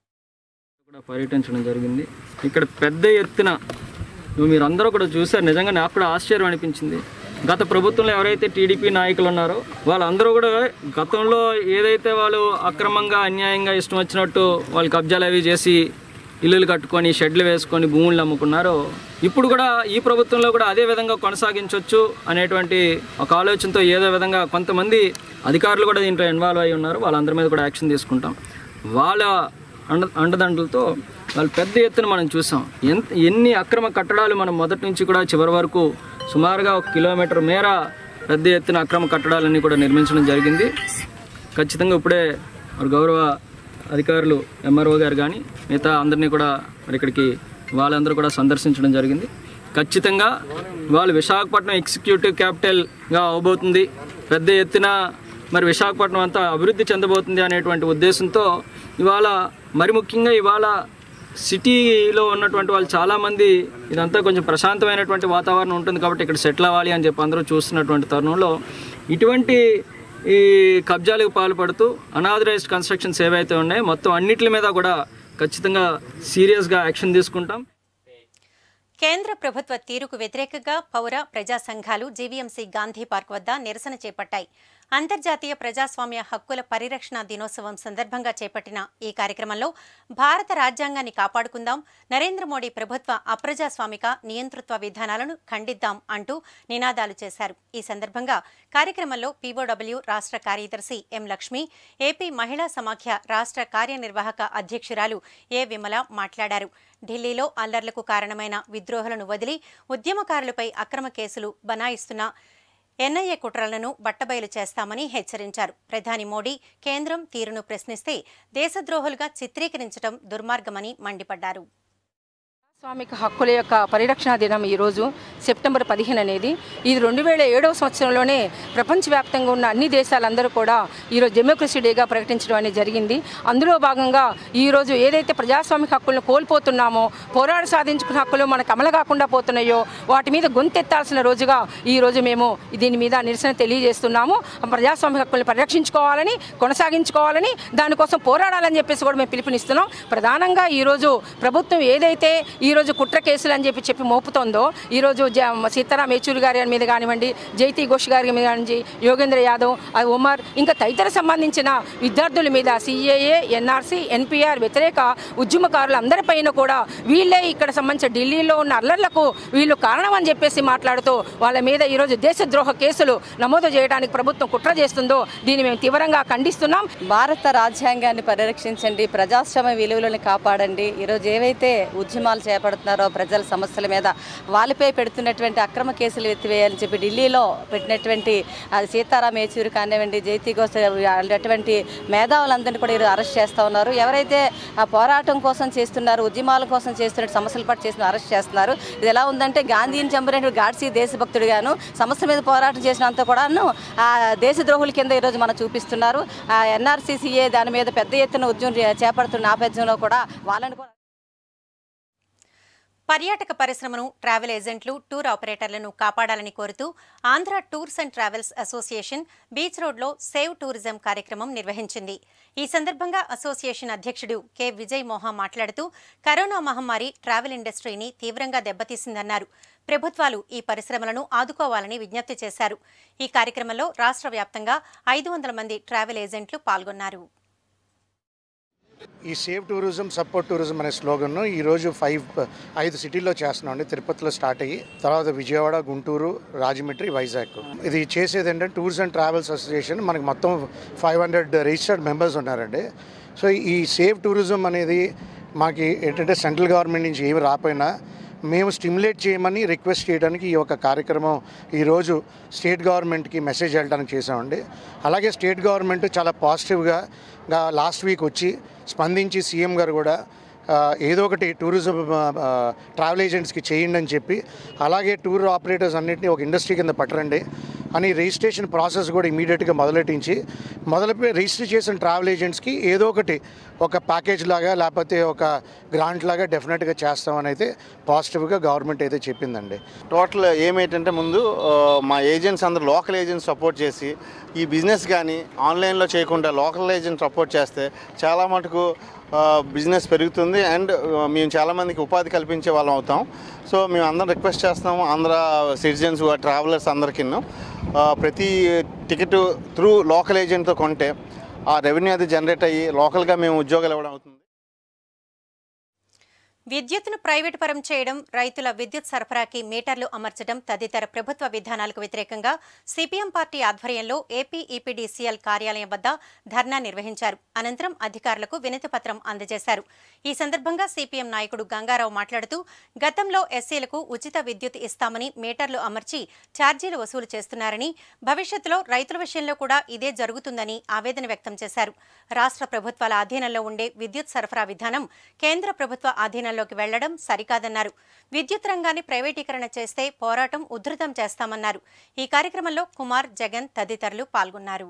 Speaker 11: కూడా పర్యటించడం జరిగింది ఇక్కడ పెద్ద ఎత్తున నువ్వు మీరు అందరూ కూడా చూశారు నిజంగా నాకు కూడా ఆశ్చర్యం అనిపించింది గత ప్రభుత్వంలో ఎవరైతే టీడీపీ నాయకులు ఉన్నారో వాళ్ళందరూ కూడా గతంలో ఏదైతే వాళ్ళు అక్రమంగా అన్యాయంగా ఇష్టం వచ్చినట్టు వాళ్ళు కబ్జాలు అవి చేసి ఇల్లులు కట్టుకొని షెడ్లు వేసుకొని భూములు అమ్ముకున్నారో ఇప్పుడు కూడా ఈ ప్రభుత్వంలో కూడా అదే విధంగా కొనసాగించవచ్చు అనేటువంటి ఒక ఆలోచనతో ఏదో విధంగా కొంతమంది అధికారులు కూడా దీంట్లో ఇన్వాల్వ్ అయి ఉన్నారు వాళ్ళందరి మీద కూడా యాక్షన్ తీసుకుంటాం వాళ్ళ అండ అండదండలతో వాళ్ళు పెద్ద ఎత్తున మనం చూసాం ఎంత ఎన్ని అక్రమ కట్టడాలు మనం మొదటి నుంచి కూడా చివరి వరకు సుమారుగా ఒక కిలోమీటర్ మేర పెద్ద ఎత్తున అక్రమ కట్టడాలన్నీ కూడా నిర్మించడం జరిగింది ఖచ్చితంగా ఇప్పుడే మరి గౌరవ అధికారులు ఎంఆర్ఓ గారు కానీ మిగతా అందరినీ కూడా మరి ఇక్కడికి వాళ్ళందరూ కూడా సందర్శించడం జరిగింది ఖచ్చితంగా వాళ్ళు విశాఖపట్నం ఎగ్జిక్యూటివ్ క్యాపిటల్గా అవబోతుంది పెద్ద ఎత్తున మరి విశాఖపట్నం అంతా అభివృద్ధి చెందబోతుంది అనేటువంటి ఉద్దేశంతో ఇవాళ మరి ముఖ్యంగా ఇవాళ సిటీలో ఉన్నటువంటి వాళ్ళు చాలామంది ఇదంతా కొంచెం ప్రశాంతమైనటువంటి వాతావరణం ఉంటుంది కాబట్టి ఇక్కడ సెటిల్ అవ్వాలి అని చెప్పి అందరూ చూస్తున్నటువంటి తరుణంలో ఇటువంటి ఈ కబ్జాలకు పాల్పడుతూ అనాథరైజ్డ్ కన్స్ట్రక్షన్స్ ఏవైతే ఉన్నాయో మొత్తం అన్నిటి మీద కూడా ఖచ్చితంగా సీరియస్గా యాక్షన్ తీసుకుంటాం
Speaker 1: కేంద్ర ప్రభుత్వ తీరుకు వ్యతిరేకంగా పౌర ప్రజా సంఘాలు జీవీఎంసీ గాంధీ పార్క్ వద్ద నిరసన చేపట్టాయి అంతర్జాతీయ ప్రజాస్వామ్య హక్కుల పరిరక్షణ దినోత్సవం సందర్భంగా చేపట్టిన ఈ కార్యక్రమంలో భారత రాజ్యాంగాన్ని కాపాడుకుందాం నరేంద్ర మోడీ ప్రభుత్వ అప్రజాస్వామిక నియంతృత్వ విధానాలను ఖండిద్దాం అంటూ నినాదాలు చేశారు ఈ సందర్భంగా కార్యక్రమంలో పీఓడబ్ల్యూ రాష్ట్ర కార్యదర్శి ఎం లక్ష్మి ఏపీ మహిళా సమాఖ్య రాష్ట్ర కార్యనిర్వాహక అధ్యక్షురాలు ఏ విమల మాట్లాడారు ఢిల్లీలో అల్లర్లకు కారణమైన విద్రోహులను వదిలి ఉద్యమకారులపై అక్రమ కేసులు బనాయిస్తున్న ఎన్ఐఏ కుట్రలను బట్టబయలు చేస్తామని హెచ్చరించారు ప్రధాని మోడీ కేంద్రం తీరును ప్రశ్నిస్తే దేశద్రోహులుగా చిత్రీకరించడం దుర్మార్గమని మండిపడ్డారు
Speaker 12: స్వామిక హక్కుల యొక్క పరిరక్షణ దినం ఈరోజు సెప్టెంబర్ పదిహేను అనేది ఇది రెండు వేల ఏడవ సంవత్సరంలోనే ప్రపంచవ్యాప్తంగా ఉన్న అన్ని దేశాలందరూ కూడా ఈరోజు డెమోక్రసీ డేగా ప్రకటించడం అనేది జరిగింది అందులో భాగంగా ఈరోజు ఏదైతే ప్రజాస్వామిక హక్కులను కోల్పోతున్నామో పోరాట సాధించుకున్న హక్కులు మనకు అమలు కాకుండా పోతున్నాయో వాటి మీద గొంతెత్తాల్సిన రోజుగా ఈ రోజు మేము దీని మీద నిరసన తెలియజేస్తున్నాము ఆ ప్రజాస్వామిక హక్కులను పరిరక్షించుకోవాలని కొనసాగించుకోవాలని దానికోసం పోరాడాలని చెప్పేసి కూడా మేము పిలుపునిస్తున్నాం ప్రధానంగా ఈరోజు ప్రభుత్వం ఏదైతే ఈరోజు కుట్ర కేసులు అని చెప్పి చెప్పి మోపుతోందో ఈరోజు జ- సీతారాం యేచూరి గారి మీద కానివ్వండి జైతి ఘోష్ గారి మీద కానివ్వండి యోగేంద్ర యాదవ్ ఆ ఉమర్ ఇంకా తదితర సంబంధించిన విద్యార్థుల మీద సిఏఏ ఎన్ఆర్సీ ఎన్పిఆర్ వ్యతిరేక ఉద్యమకారులు అందరిపైన కూడా వీళ్ళే ఇక్కడ సంబంధించిన ఢిల్లీలో ఉన్న అల్లర్లకు వీళ్ళు కారణం అని చెప్పేసి మాట్లాడుతూ వాళ్ళ మీద ఈరోజు దేశద్రోహ కేసులు నమోదు చేయడానికి ప్రభుత్వం కుట్ర చేస్తుందో దీన్ని మేము తీవ్రంగా ఖండిస్తున్నాం
Speaker 13: భారత రాజ్యాంగాన్ని పరిరక్షించండి ప్రజాస్వామ్య విలువలను కాపాడండి ఈరోజు ఏవైతే ఉద్యమాలు చేపడుతున్నారో ప్రజల సమస్యల మీద వాళ్ళపై పెడుతున్నటువంటి అక్రమ కేసులు ఎత్తివేయాలని చెప్పి ఢిల్లీలో పెట్టినటువంటి అది సీతారాం యేచూరి కానివ్వండి జైతి ఘోష్ అటువంటి మేధావులందరినీ కూడా ఈరోజు అరెస్ట్ చేస్తూ ఉన్నారు ఎవరైతే ఆ పోరాటం కోసం చేస్తున్నారు ఉద్యమాల కోసం చేస్తున్న సమస్యల పట్ల చేసిన అరెస్ట్ చేస్తున్నారు ఇది ఎలా ఉందంటే గాంధీని చంపినటువంటి గాడ్సీ దేశభక్తుడిగాను సమస్య మీద పోరాటం చేసినంత కూడాను ఆ దేశద్రోహుల కింద ఈరోజు మనం చూపిస్తున్నారు ఆ ఎన్ఆర్సీసీఏ దాని మీద పెద్ద ఎత్తున ఉద్యమం చేపడుతున్న నేపథ్యంలో కూడా వాళ్ళని కూడా
Speaker 1: పర్యాటక పరిశ్రమను ట్రావెల్ ఏజెంట్లు టూర్ ఆపరేటర్లను కాపాడాలని కోరుతూ Andhra tours and travels association beach రోడ్లో సేవ్ టూరిజం కార్యక్రమం నిర్వహించింది ఈ సందర్భంగా అసోసియేషన్ అధ్యక్షుడు కె విజయ్ మోహా మాట్లాడుతూ కరోనా మహమ్మారి ట్రావెల్ ఇండస్ట్రీని తీవ్రంగా దెబ్బతీసిందన్నారు ప్రభుత్వాలు ఈ పరిశ్రమలను ఆదుకోవాలని విజ్ఞప్తి చేశారు ఈ కార్యక్రమంలో రాష్ట్ర వ్యాప్తంగా ఐదు వందల మంది ట్రావెల్ ఏజెంట్లు పాల్గొన్నారు
Speaker 14: ఈ సేవ్ టూరిజం సపోర్ట్ టూరిజం అనే స్లోగన్ను ఈరోజు ఫైవ్ ఐదు సిటీల్లో చేస్తున్నామండి తిరుపతిలో స్టార్ట్ అయ్యి తర్వాత విజయవాడ గుంటూరు రాజమండ్రి వైజాగ్ ఇది చేసేది ఏంటంటే టూర్స్ అండ్ ట్రావెల్స్ అసోసియేషన్ మనకి మొత్తం ఫైవ్ హండ్రెడ్ రిజిస్టర్డ్ మెంబర్స్ ఉన్నారండి సో ఈ సేవ్ టూరిజం అనేది మాకు ఏంటంటే సెంట్రల్ గవర్నమెంట్ నుంచి ఏమి రాపోయినా మేము స్టిమ్యులేట్ చేయమని రిక్వెస్ట్ చేయడానికి ఈ యొక్క కార్యక్రమం ఈరోజు స్టేట్ గవర్నమెంట్కి మెసేజ్ వెళ్ళడానికి చేసామండి అలాగే స్టేట్ గవర్నమెంట్ చాలా పాజిటివ్గా లాస్ట్ వీక్ వచ్చి స్పందించి సీఎం గారు కూడా ఆ, ఏదో ఒకటి టూరిజం ఆ, ట్రావెల్ ఏజెంట్స్కి చేయండి అని చెప్పి అలాగే టూర్ ఆపరేటర్స్ అన్నింటినీ ఒక ఇండస్ట్రీ కింద పట్టరండి అని రిజిస్ట్రేషన్ ప్రాసెస్ కూడా ఇమీడియట్గా మొదలెట్టించి మొదలుపె రిజిస్టర్ చేసిన ట్రావెల్ ఏజెంట్స్కి ఏదో ఒకటి ఒక ప్యాకేజ్ లాగా లేకపోతే ఒక గ్రాంట్ లాగా డెఫినెట్గా చేస్తామని అయితే పాజిటివ్గా గవర్నమెంట్ అయితే చెప్పిందండి
Speaker 15: టోటల్ ఏమేంటంటే ముందు ఆ, మా ఏజెంట్స్ అందరూ లోకల్ ఏజెంట్స్ సపోర్ట్ చేసి ఈ బిజినెస్ కానీ ఆన్లైన్లో చేయకుండా లోకల్ ఏజెంట్ సపోర్ట్ చేస్తే చాలా మటుకు ఆ, బిజినెస్ పెరుగుతుంది అండ్ ఆ, మేము చాలామందికి ఉపాధి కల్పించే వాళ్ళం అవుతాం సో మేము అందరం రిక్వెస్ట్ చేస్తాము ఆంధ్ర సిటిజన్స్ ట్రావెలర్స్ అందరికీ ప్రతి టికెట్ త్రూ లోకల్ ఏజెంట్తో కొంటే ఆ రెవెన్యూ అది జనరేట్ అయ్యి లోకల్గా మేము ఉద్యోగాలు ఇవ్వడం అవుతుంది
Speaker 1: విద్యుత్తును ప్రైవేటు పరం చేయడం రైతుల విద్యుత్ సరఫరాకి మీటర్లు అమర్చడం తదితర ప్రభుత్వ విధానాలకు వ్యతిరేకంగా సిపిఎం పార్టీ ఆధ్వర్యంలో ఏపీ ఈపీడీసీఎల్ కార్యాలయం వద్ద ధర్నా నిర్వహించారు అనంతరం అధికారులకు వినతి పత్రం అందజేశారు ఈ సందర్భంగా సిపిఎం నాయకుడు గంగారావు మాట్లాడుతూ గతంలో ఎస్సీలకు ఉచిత విద్యుత్ ఇస్తామని మీటర్లు అమర్చి ఛార్జీలు వసూలు చేస్తున్నారని భవిష్యత్తులో రైతుల విషయంలో కూడా ఇదే జరుగుతుందని ఆవేదన వ్యక్తం చేశారు రాష్ట్ర ప్రభుత్వాల అధీనంలో ఉండే విద్యుత్ సరఫరా విధానం కేంద్ర ప్రభుత్వ అధీనంలోకి వెళ్లడం సరికాదన్నారు విద్యుత్ రంగాన్ని ప్రైవేటీకరణ చేస్తే పోరాటం ఉధృతం చేస్తామన్నారు ఈ కార్యక్రమంలో కుమార్ జగన్ తదితరులు పాల్గొన్నారు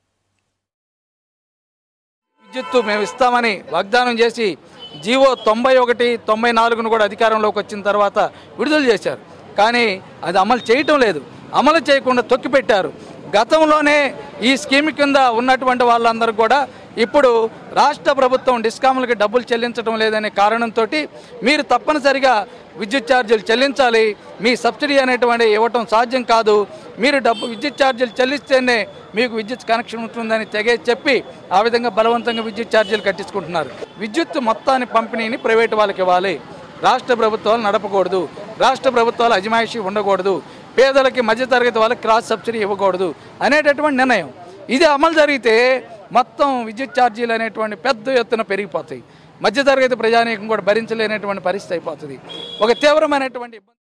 Speaker 16: విద్యుత్తు మేము ఇస్తామని వాగ్దానం చేసి జీవో తొంభై ఒకటి తొంభై నాలుగును కూడా అధికారంలోకి వచ్చిన తర్వాత విడుదల చేశారు కానీ అది అమలు చేయటం లేదు అమలు చేయకుండా తొక్కిపెట్టారు గతంలోనే ఈ స్కీమ్ కింద ఉన్నటువంటి వాళ్ళందరూ కూడా ఇప్పుడు రాష్ట్ర ప్రభుత్వం డిస్కాములకి డబ్బులు చెల్లించడం లేదనే కారణంతో మీరు తప్పనిసరిగా విద్యుత్ ఛార్జీలు చెల్లించాలి మీ సబ్సిడీ అనేటువంటి ఇవ్వటం సాధ్యం కాదు మీరు డబ్బు విద్యుత్ ఛార్జీలు చెల్లిస్తేనే మీకు విద్యుత్ కనెక్షన్ ఉంటుందని తెగే చెప్పి ఆ విధంగా బలవంతంగా విద్యుత్ ఛార్జీలు కట్టించుకుంటున్నారు విద్యుత్ మొత్తాన్ని పంపిణీని ప్రైవేటు వాళ్ళకి ఇవ్వాలి రాష్ట్ర ప్రభుత్వాలు నడపకూడదు రాష్ట్ర ప్రభుత్వాలు అజమాయిషీ ఉండకూడదు పేదలకి మధ్యతరగతి వాళ్ళకి క్రాస్ సబ్సిడీ ఇవ్వకూడదు అనేటటువంటి నిర్ణయం ఇది అమలు జరిగితే మొత్తం విద్యుత్ ఛార్జీలు అనేటువంటి పెద్ద ఎత్తున పెరిగిపోతాయి మధ్యతరగతి ప్రజానీకం కూడా భరించలేనటువంటి పరిస్థితి అయిపోతుంది ఒక తీవ్రమైనటువంటి ఇబ్బంది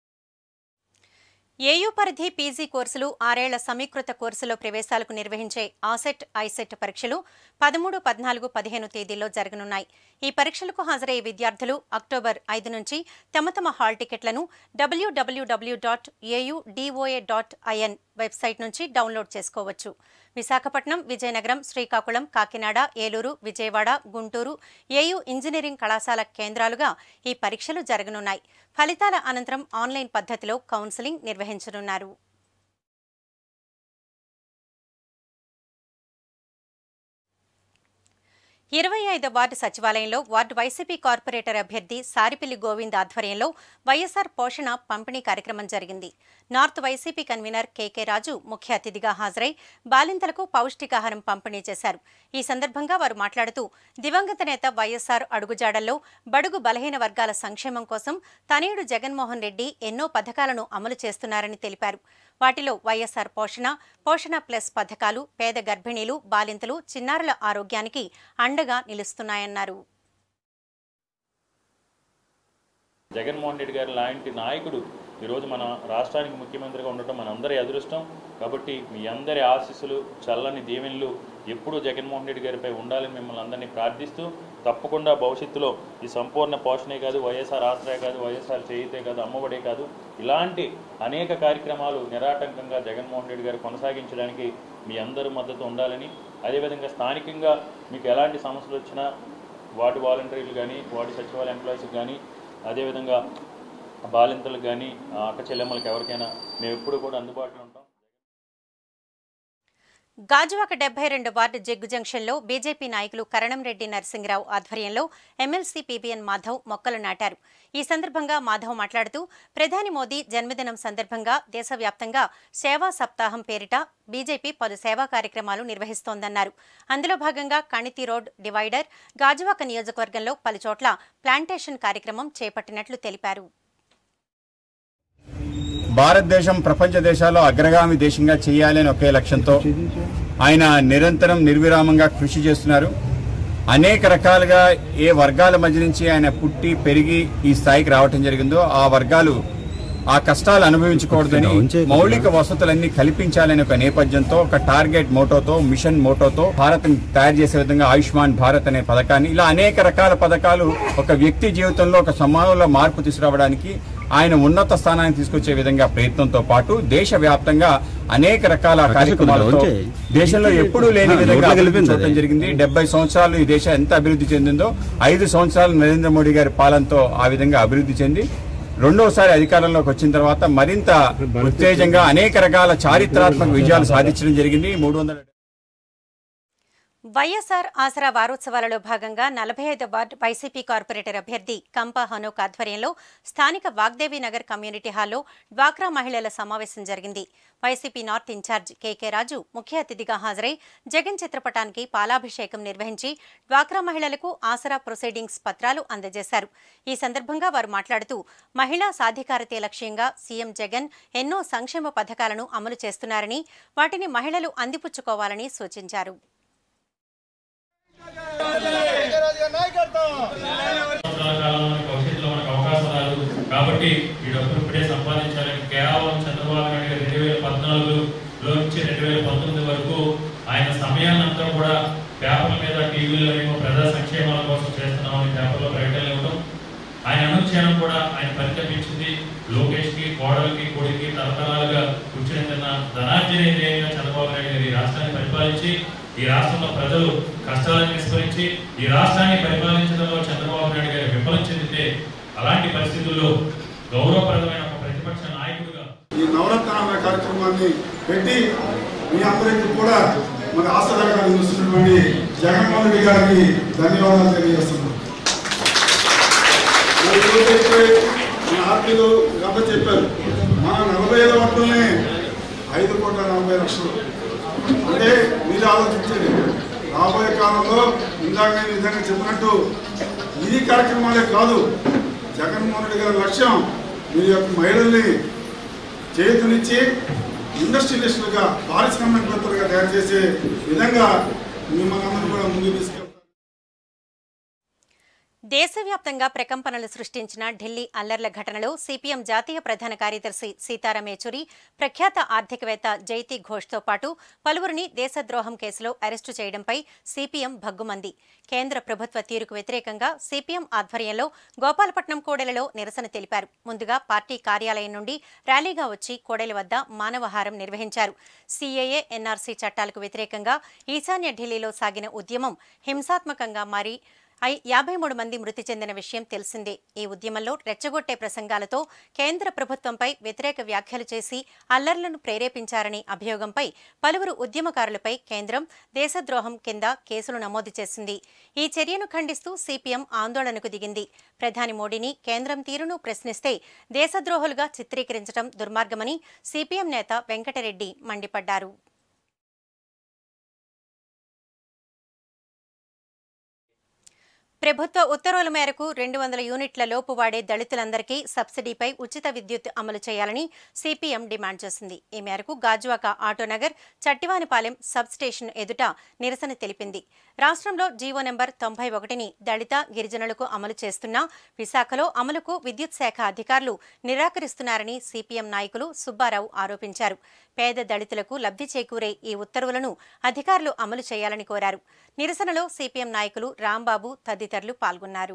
Speaker 1: ఏయూ పరిధి పీజీ కోర్సులు ఆరేళ్ల సమీకృత కోర్సులో ప్రవేశాలకు నిర్వహించే ఆసెట్ ఐసెట్ పరీక్షలు పదమూడు పద్నాలుగు పదిహేను తేదీల్లో జరగనున్నాయి ఈ పరీక్షలకు హాజరయ్యే విద్యార్థులు అక్టోబర్ ఐదు నుంచి తమ తమ హాల్ టికెట్లను WWW dot AU DOA dot IN website నుంచి డౌన్లోడ్ చేసుకోవచ్చు విశాఖపట్నం విజయనగరం శ్రీకాకుళం కాకినాడ ఏలూరు విజయవాడ గుంటూరు ఏయూ ఇంజనీరింగ్ కళాశాల కేంద్రాలుగా ఈ పరీక్షలు జరగనున్నాయి ఫలితాల అనంతరం ఆన్లైన్ పద్ధతిలో కౌన్సిలింగ్ నిర్వహించనున్నారు ఇరవై ఐదో వార్డు సచివాలయంలో వార్డు వైసీపీ కార్పొరేటర్ అభ్యర్థి సారిపిల్లి గోవింద్ ఆధ్వర్యంలో వైఎస్ఆర్ పోషణ పంపిణీ కార్యక్రమం జరిగింది north YCP convener KK Raju ముఖ్య అతిథిగా హాజరై బాలింతలకు పౌష్టికాహారం పంపిణీ చేశారు ఈ సందర్భంగా వారు మాట్లాడుతూ దివంగత నేత వైఎస్ఆర్ అడుగుజాడల్లో బడుగు బలహీన వర్గాల సంక్షేమం కోసం తనయుడు జగన్మోహన్ రెడ్డి ఎన్నో పథకాలను అమలు చేస్తున్నారని తెలిపారు వాటిలో వైఎస్ఆర్ పోషణ పోషణ ప్లస్ పథకాలు పేద గర్భిణీలు బాలింతలు చిన్నారుల ఆరోగ్యానికి అండగా నిలుస్తున్నాయన్నారు
Speaker 8: జగన్మోహన్ రెడ్డి గారి లాంటి నాయకుడు ఈరోజు మన రాష్ట్రానికి ముఖ్యమంత్రిగా ఉండటం మనందరి అదృష్టం కాబట్టి మీ అందరి ఆశీస్సులు చల్లని దీవెనలు ఎప్పుడూ జగన్మోహన్ రెడ్డి గారిపై ఉండాలని మిమ్మల్ని అందరినీ ప్రార్థిస్తూ తప్పకుండా భవిష్యత్తులో ఈ సంపూర్ణ పోషణే కాదు వైఎస్ఆర్ ఆశ్రయ కాదు వైఎస్ఆర్ చేయితే కాదు అమ్మఒడే కాదు ఇలాంటి అనేక కార్యక్రమాలు నిరాటంకంగా జగన్మోహన్ రెడ్డి గారు కొనసాగించడానికి మీ అందరి మద్దతు ఉండాలని అదేవిధంగా స్థానికంగా మీకు ఎలాంటి సమస్యలు వచ్చినా వార్డు వాలంటీర్లు కానీ వార్డు సచివాలయ ఎంప్లాయీస్కి కానీ అదేవిధంగా బాలింతలకు కానీ అక్క చెల్లెమ్మలకి ఎవరికైనా మేము ఎప్పుడు కూడా అందుబాటులో ఉంటాం
Speaker 1: గాజువాక డెబ్బై రెండు వార్డు జగ్గు జంక్షన్లో బీజేపీ నాయకులు కరణంరెడ్డి నరసింహరావు ఆధ్వర్యంలో ఎమ్మెల్సీ పీబీఎన్ మాధవ్ మొక్కలు నాటారు ఈ సందర్భంగా మాధవ్ మాట్లాడుతూ ప్రధాని మోదీ జన్మదినం సందర్భంగా దేశవ్యాప్తంగా సేవా సప్తాహం పేరిట బీజేపీ పలు సేవా కార్యక్రమాలు నిర్వహిస్తోందన్నారు అందులో భాగంగా కణితి రోడ్ డివైడర్ గాజువాక నియోజకవర్గంలో పలుచోట్ల ప్లాంటేషన్ కార్యక్రమం చేపట్టినట్లు తెలిపారు
Speaker 17: భారతదేశం ప్రపంచ దేశాల్లో అగ్రగామి దేశంగా చేయాలి అని ఒకే లక్ష్యంతో ఆయన నిరంతరం నిర్విరామంగా కృషి చేస్తున్నారు అనేక రకాలుగా ఏ వర్గాల మధ్య నుంచి ఆయన పుట్టి పెరిగి ఈ స్థాయికి రావటం జరిగిందో ఆ వర్గాలు ఆ కష్టాలు అనుభవించకూడదని మౌలిక వసతులన్నీ కల్పించాలని ఒక నేపథ్యంతో ఒక టార్గెట్ మోటోతో మిషన్ మోటోతో భారత్ తయారు చేసే విధంగా ఆయుష్మాన్ భారత్ అనే పథకాన్ని ఇలా అనేక రకాల పథకాలు ఒక వ్యక్తి జీవితంలో ఒక సమాజంలో మార్పు తీసుకురావడానికి ఆయన ఉన్నత స్థానానికి తీసుకొచ్చే విధంగా ప్రయత్నంతో పాటు దేశవ్యాప్తంగా అనేక రకాల కార్యక్రమాలతో దేశంలో ఎప్పుడూ లేని విధంగా అభివృద్ధి చూడటం జరిగింది డెబ్బై సంవత్సరాలు ఈ దేశం ఎంత అభివృద్ధి చెందిందో ఐదు సంవత్సరాలు నరేంద్ర మోడీ గారి పాలనతో ఆ విధంగా అభివృద్ధి చెంది రెండోసారి అధికారంలోకి వచ్చిన తర్వాత మరింత ఉత్తేజంగా అనేక రకాల చారిత్రాత్మక విజయాలు సాధించడం జరిగింది మూడు వందల
Speaker 1: వైఎస్ఆర్ ఆసరా వారోత్సవాలలో భాగంగా నలభై ఐదు వార్డు వైసీపీ కార్పొరేటర్ అభ్యర్థి కంప హనోక్ ఆధ్వర్యంలో స్థానిక వాగ్దేవి నగర్ కమ్యూనిటీ హాల్లో డ్వాక్రా మహిళల సమావేశం జరిగింది YCP north incharge KK Raju ముఖ్య అతిథిగా హాజరై జగన్ చిత్రపటానికి పాలాభిషేకం నిర్వహించి డ్వాక్రా మహిళలకు ఆసరా ప్రొసీడింగ్స్ పత్రాలు అందజేశారు ఈ సందర్భంగా వారు మాట్లాడుతూ మహిళా సాధికారతే లక్ష్యంగా సీఎం జగన్ ఎన్నో సంక్షేమ పథకాలను అమలు చేస్తున్నారని వాటిని మహిళలు అందిపుచ్చుకోవాలని సూచించారు
Speaker 8: సంవత్సరాల కాలంలో మనకి భవిష్యత్తులో మనకు అవకాశం రాదు కాబట్టి ఈ డబ్బులు ఇప్పుడే సంపాదించాలని కేవలం చంద్రబాబు నాయుడు గారు రెండు వేల పద్నాలుగులో నుంచి రెండు వేల పంతొమ్మిది వరకు ఆయన సమయాన్నంతా కూడా పేపర్ల మీద టీవీలో ఏమో ప్రజా సంక్షేమాల కోసం చేస్తున్నామని పేపర్లో ప్రకటనలు ఇవ్వడం ఆయన అనుక్షణం కూడా ఆయన పరితపించింది లోకేష్ కి కోడలికి కొడుకి తరతరాలుగా కూర్చుని తిన్న ధనార్జన ఏదైనా చంద్రబాబు నాయుడు గారు ఈ రాష్ట్రాన్ని పరిపాలించి ఈ రాష్ట్రంలో ప్రజలు కష్టాలను విస్మరించి ఈ రాష్ట్రాన్ని పరిపాలించడంలో చంద్రబాబు నాయుడు గారు విఫలం చెందితే అలాంటి పరిస్థితుల్లో గౌరవప్రదమైన ఒక ప్రతిపక్ష నాయకుడిగా
Speaker 7: ఈ నవరత్నాల కార్యక్రమాన్ని పెట్టి
Speaker 18: మీ అందరికీ కూడా మరి ఆశ్చర్యంగా చూస్తున్నటువంటి జగన్మోహన్ రెడ్డి గారికి ధన్యవాదాలు తెలియజేస్తున్నాను మరి ఏదైతే మన ఆర్టీలు గత చెప్పారు మన నలభై ఐదు వడ్డల్ని ఐదు కోట్ల నలభై లక్షలు అంటే మీరు ఆలోచించండి రాబోయే కాలంలో ఇందాక నేను విధంగా చెప్పినట్టు ఈ కార్యక్రమాలే కాదు జగన్మోహన్ రెడ్డి గారి లక్ష్యం మీ యొక్క మహిళల్ని చేతునిచ్చి ఇండస్ట్రియలిస్టులుగా పారిశ్రామికవేత్తలుగా తయారు చేసే విధంగా మిమ్మల్ని అందరూ కూడా ముందుకు తీసుకెళ్తారు
Speaker 1: దేశవ్యాప్తంగా ప్రకంపనలు సృష్టించిన ఢిల్లీ అల్లర్ల ఘటనలో సిపిఎం జాతీయ ప్రధాన కార్యదర్శి సీతారాం యేచూరి ప్రఖ్యాత ఆర్థికవేత్త జైతి ఘోష్తో పాటు పలువురిని దేశద్రోహం కేసులో అరెస్టు చేయడంపై సిపిఎం భగ్గుమంది కేంద్ర ప్రభుత్వ తీరుకు వ్యతిరేకంగా సిపిఎం ఆధ్వర్యంలో గోపాలపట్నం కోడెలలో నిరసన తెలిపారు ముందుగా పార్టీ కార్యాలయం నుండి ర్యాలీగా వచ్చి కోడెల వద్ద మానవహారం నిర్వహించారు సీఏఏ ఎన్ఆర్సీ చట్టాలకు వ్యతిరేకంగా ఈశాన్య ఢిల్లీలో సాగిన ఉద్యమం హింసాత్మకంగా మారి ఐ యాభై మూడు మంది మృతి చెందిన విషయం తెలిసిందే ఈ ఉద్యమంలో రెచ్చగొట్టే ప్రసంగాలతో కేంద్ర ప్రభుత్వంపై వ్యతిరేక వ్యాఖ్యలు చేసి అల్లర్లను ప్రేరేపించారని అభియోగంపై పలువురు ఉద్యమకారులపై కేంద్రం దేశద్రోహం కింద కేసులు నమోదు చేసింది ఈ చర్యను ఖండిస్తూ సిపిఎం ఆందోళనకు దిగింది ప్రధాని మోడీని కేంద్రం తీరును ప్రశ్నిస్తే దేశద్రోహులుగా చిత్రీకరించడం దుర్మార్గమని సిపిఎం నేత వెంకటరెడ్డి మండిపడ్డారు ప్రభుత్వ ఉత్తర్వుల మేరకు రెండు వందల యూనిట్ల లోపు వాడే దళితులందరికీ సబ్సిడీపై ఉచిత విద్యుత్ అమలు చేయాలని సిపిఎం డిమాండ్ చేసింది ఈ మేరకు గాజువాక ఆటోనగర్ చట్టివానిపాలెం సబ్ స్టేషన్ ఎదుట నిరసన తెలిపింది రాష్ట్రంలో జీవో నెంబర్ తొంభై ఒకటిని దళిత గిరిజనులకు అమలు చేస్తున్నా విశాఖలో అమలుకు విద్యుత్ శాఖ అధికారులు నిరాకరిస్తున్నారని సిపిఎం నాయకులు సుబ్బారావు ఆరోపించారు పేద దళితులకు లబ్ధి చేకూరే ఈ ఉత్తర్వులను అధికారులు అమలు చేయాలని కోరారు నిరసనలో సిపిఎం నాయకులు రాంబాబు తదితరులు పాల్గొన్నారు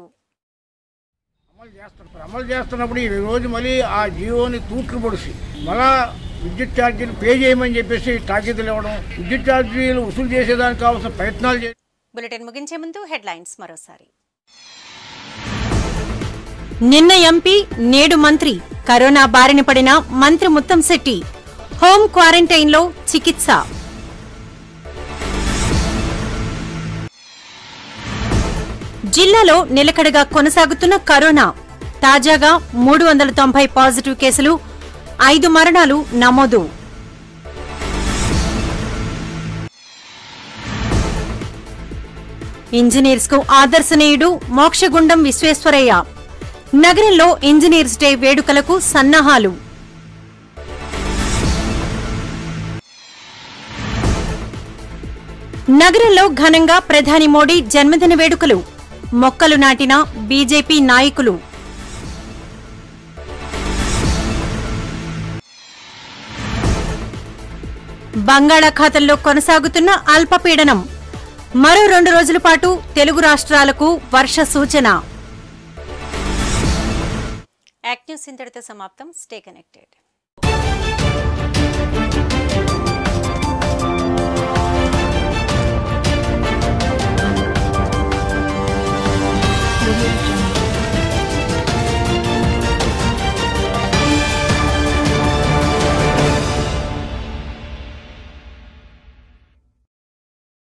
Speaker 19: అమలు చేస్తున్నప్పుడు ఈ రోజు మళ్ళీ ఆ జియోని తూట్లు పొడిచి మళ్ళా విద్యుత్ ఛార్జీలు పే చేయమని చెప్పేసి తాకీదులు ఇవ్వడం విద్యుత్ ఛార్జీలు వసూలు చేసేదానికి కావాల్సిన ప్రయత్నాలు చేయడం
Speaker 1: బులెటిన్ ముగించే ముందు హెడ్లైన్స్ మరోసారి నిన్న ఎంపీ నేడు మంత్రి కరోనా బారిన పడిన మంత్రి ముత్తంశెట్టి హోం క్వారంటైన్లో చికిత్స జిల్లాలో నిలకడగా కొనసాగుతున్న కరోనా తాజాగా మూడు వందల తొంభై పాజిటివ్ కేసులు ఐదు మరణాలు నమోదు ఇంజనీర్స్ కు ఆదర్శనీయుడు మోక్షగుండం విశ్వేశ్వరయ్య నగరంలో ఇంజనీర్స్ డే వేడుకలకు సన్నాహాలు నగరంలో ఘనంగా ప్రధాని మోడీ జన్మదిన వేడుకలు మొక్కలు నాటిన బీజేపీ నాయకులు బంగాళాఖాతంలో కొనసాగుతున్న అల్పపీడనం మరో రెండు రోజుల పాటు తెలుగు రాష్ట్రాలకు వర్ష సూచన యాక్ట్ న్యూస్ ఇంతటితో సమాప్తం స్టే కనెక్టెడ్